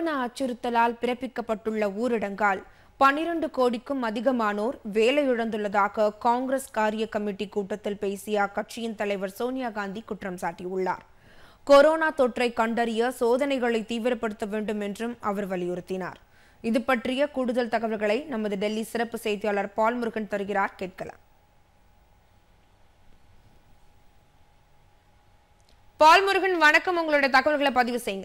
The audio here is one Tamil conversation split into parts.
கொரோனா அச்சுறுத்தலால் பிறப்பிக்கப்பட்டுள்ள ஊரடங்கால் பனிரண்டு கோடிக்கும் அதிகமானோர் வேலையிழந்துள்ளதாக காங்கிரஸ் காரிய கமிட்டி கூட்டத்தில் பேசிய அக்கட்சியின் தலைவர் சோனியா காந்தி குற்றம் சாட்டியுள்ளார் கொரோனா தொற்றை கண்டறிய சோதனைகளை தீவிரப்படுத்த வேண்டும் என்றும் அவர் வலியுறுத்தினார் இது பற்றிய கூடுதல் தகவல்களை நமது டெல்லி சிறப்பு செய்தியாளர் பால் முருகன் தருகிறார் கேட்கலாம் பால் முருகன் வணக்கம் உங்களுடைய தகவல்களை பதிவு செய்யுங்க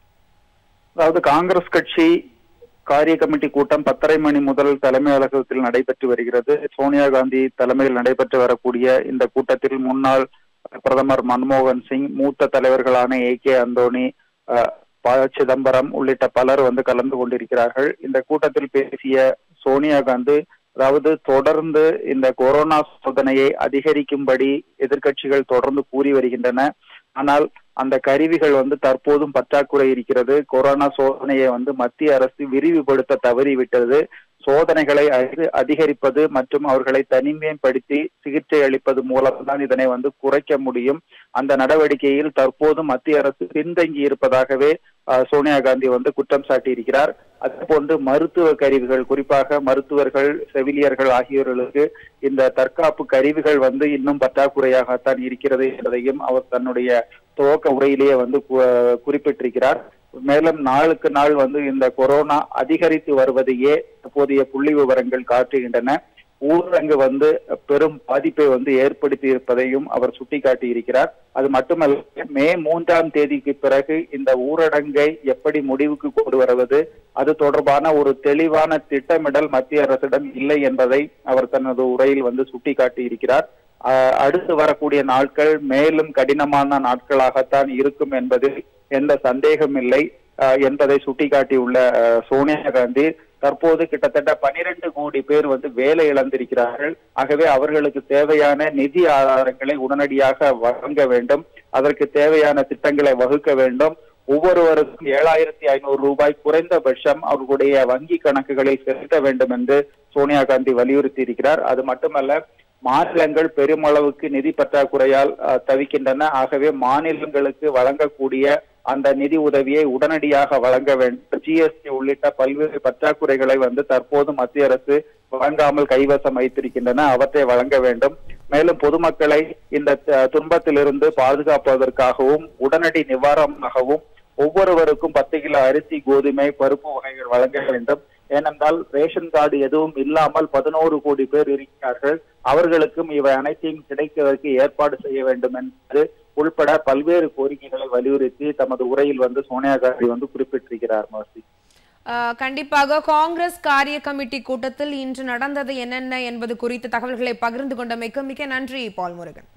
அதாவது காங்கிரஸ் கட்சி காரிய கமிட்டி கூட்டம் பத்தரை மணி முதல் தலைமை அலுவலகத்தில் நடைபெற்று வருகிறது சோனியா காந்தி தலைமையில் நடைபெற்று வரக்கூடிய இந்த கூட்டத்தில் முன்னாள் பிரதமர் மன்மோகன் சிங் மூத்த தலைவர்களான ஏ கே அந்தோணி அஹ், ப சிதம்பரம் உள்ளிட்ட பலர் வந்து கலந்து கொண்டிருக்கிறார்கள் இந்த கூட்டத்தில் பேசிய சோனியா காந்தி அதாவது தொடர்ந்து இந்த கொரோனா சோதனையை அதிகரிக்கும்படி எதிர்க்கட்சிகள் தொடர்ந்து கூறி வருகின்றன ஆனால் அந்த கருவிகள் வந்து தற்போதும் பற்றாக்குறை இருக்கிறது கொரோனா சோதனையை வந்து மத்திய அரசு விரிவுபடுத்த தவறிவிட்டது சோதனைகளை அதி- அதிகரிப்பது மற்றும் அவர்களை தனிமைப்படுத்தி சிகிச்சை அளிப்பது மூலம்தான் இதனை வந்து குறைக்க முடியும் அந்த நடவடிக்கையில் தற்போது மத்திய அரசு பின்தங்கி இருப்பதாகவே அஹ், சோனியா காந்தி வந்து குற்றம் சாட்டியிருக்கிறார் அதுபோன்று மருத்துவ கருவிகள் குறிப்பாக மருத்துவர்கள் செவிலியர்கள் ஆகியோர்களுக்கு இந்த தற்காப்பு கருவிகள் வந்து இன்னும் பற்றாக்குறையாகத்தான் இருக்கிறது என்பதையும் அவர் தன்னுடைய துவக்க உரையிலேயே வந்து கு- குறிப்பிட்டிருக்கிறார் மேலும் நாளுக்கு நாள் வந்து இந்த கொரோனா அதிகரித்து வருவதையே தற்போதைய புள்ளி விவரங்கள் காட்டுகின்றன ஊரடங்கு வந்து பெரும் பாதிப்பை வந்து ஏற்படுத்தி இருப்பதையும் அவர் சுட்டிக்காட்டி இருக்கிறார் அது மட்டுமல்ல மே மூன்றாம் தேதிக்கு பிறகு இந்த ஊரடங்கை எப்படி முடிவுக்கு கொண்டு வருவது அது தொடர்பான ஒரு தெளிவான திட்டமிடல் மத்திய அரசிடம் இல்லை என்பதை அவர் தனது உரையில் வந்து சுட்டிக்காட்டி இருக்கிறார் ஆஹ் அடுத்து வரக்கூடிய நாட்கள் மேலும் கடினமான நாட்களாகத்தான் இருக்கும் என்பதில் எந்த சந்தேகம் இல்லை ஆஹ் என்பதை சுட்டிக்காட்டியுள்ள ஆஹ் சோனியா காந்தி தற்போது கிட்டத்தட்ட பனிரெண்டு கோடி பேர் வந்து வேலை இழந்திருக்கிறார்கள் ஆகவே அவர்களுக்கு தேவையான நிதி ஆதாரங்களை உடனடியாக வழங்க வேண்டும் அதற்கு தேவையான திட்டங்களை வகுக்க வேண்டும் ஒவ்வொருவருக்கும் ஏழாயிரத்தி ஐநூறு ரூபாய் குறைந்தபட்சம் அவர்களுடைய வங்கி கணக்குகளில் செலுத்த வேண்டும் என்று சோனியா காந்தி வலியுறுத்தி இருக்கிறார் அது மட்டுமல்ல மாநிலங்கள் பெருமளவுக்கு நிதி பற்றாக்குறையால் அஹ், தவிக்கின்றன ஆகவே மாநிலங்களுக்கு வழங்கக்கூடிய அந்த நிதி உதவியை உடனடியாக வழங்க வேண்டும் ஜிஎஸ்டி உள்ளிட்ட பல்வேறு பற்றாக்குறைகளை வந்து தற்போது மத்திய அரசு வழங்காமல் கைவசம் வைத்திருக்கின்றன அவற்றை வழங்க வேண்டும் மேலும் பொதுமக்களை இந்த த- துன்பத்திலிருந்து பாதுகாப்பதற்காகவும் உடனடி நிவாரணமாகவும் ஒவ்வொருவருக்கும் பத்து கிலோ அரிசி கோதுமை பருப்பு வகைகள் வழங்க வேண்டும் ஏனென்றால் ரேஷன் கார்டு எதுவும் இல்லாமல் பதினோரு கோடி பேர் இருக்கிறார்கள் அவர்களுக்கும் இவை அனைத்தையும் கிடைப்பதற்கு ஏற்பாடு செய்ய வேண்டும் என்று உள்பட பல்வேறு கோரிக்கைகளை வலியுறுத்தி தமது உரையில் வந்து சோனியா காந்தி வந்து குறிப்பிட்டிருக்கிறார் மர்சி அஹ், கண்டிப்பாக காங்கிரஸ் காரிய கமிட்டி கூட்டத்தில் இன்று நடந்தது என்னென்ன என்பது குறித்த தகவல்களை பகிர்ந்து கொண்டமைக்கு மிக நன்றி பால் முருகன்